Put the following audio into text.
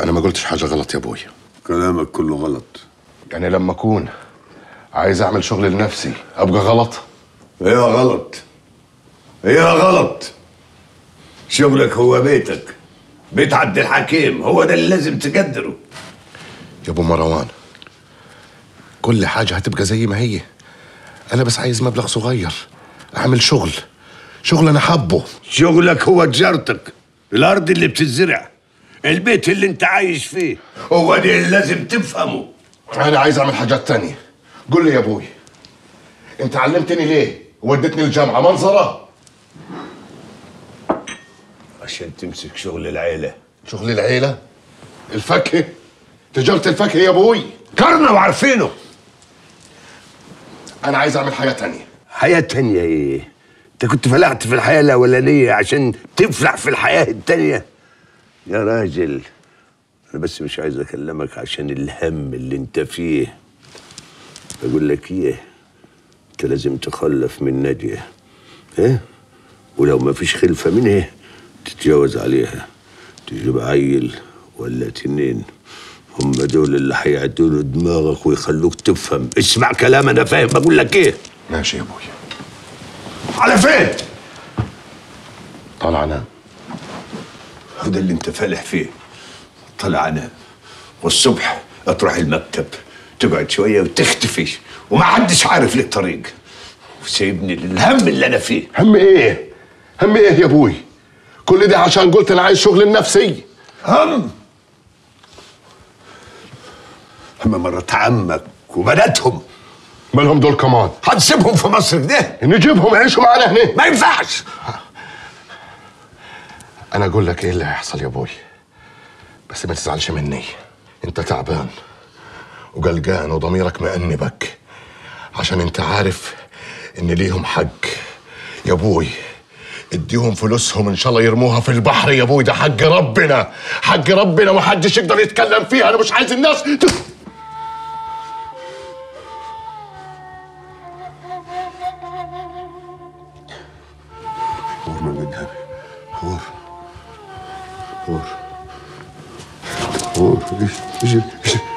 انا ما قلتش حاجه غلط يا ابوي كلامك كله غلط يعني لما اكون عايز اعمل شغل لنفسي ابقى غلط ايه غلط ايه غلط شغلك هو بيتك بيت عبد الحكيم هو ده اللي لازم تقدره يا ابو مروان كل حاجه هتبقى زي ما هي انا بس عايز مبلغ صغير اعمل شغل شغل انا حبه شغلك هو تجارتك الارض اللي بتزرع البيت اللي انت عايش فيه هو ده اللي لازم تفهمه انا عايز اعمل حاجات تانية قول لي يا ابوي انت علمتني ليه وديتني الجامعه منظره عشان تمسك شغل العيله شغل العيله الفاكهه تجاره الفاكهه يا ابوي كرنا وعارفينه انا عايز اعمل حاجه تانية حياة تانية ايه؟ انت كنت فلحت في الحياة الأولانية عشان تفلح في الحياة التانية يا راجل أنا بس مش عايز أكلمك عشان الهم اللي أنت فيه بقول لك إيه؟ أنت لازم تخلف من نادية إيه؟ ولو ما فيش خلفة منها تتجوز عليها تجيب عيل ولا تنين هم دول اللي هيعدلوا دماغك ويخلوك تفهم اسمع كلام انا فاهم بقول لك ايه ماشي يا ابوي على فين طالع انام وده اللي انت فالح فيه طلع انام والصبح تروح المكتب تقعد شويه وتختفي وما حدش عارف لك طريق وسيبني للهم اللي انا فيه هم ايه هم ايه يا ابوي كل ده عشان قلت انا عايز شغل لنفسي هم هم مرات عمك وبناتهم مالهم دول كمان هنسيبهم في مصر كده نجيبهم يعيشوا معانا هنا ما ينفعش انا اقول لك ايه اللي هيحصل يا ابوي بس ما تزعلش مني انت تعبان وقلقان وضميرك مأنبك عشان انت عارف ان ليهم حق يا ابوي اديهم فلوسهم ان شاء الله يرموها في البحر يا ابوي ده حق ربنا حق ربنا محدش يقدر يتكلم فيها انا مش عايز الناس ت- هور من قدامي هور هور هور ايش ايش ايش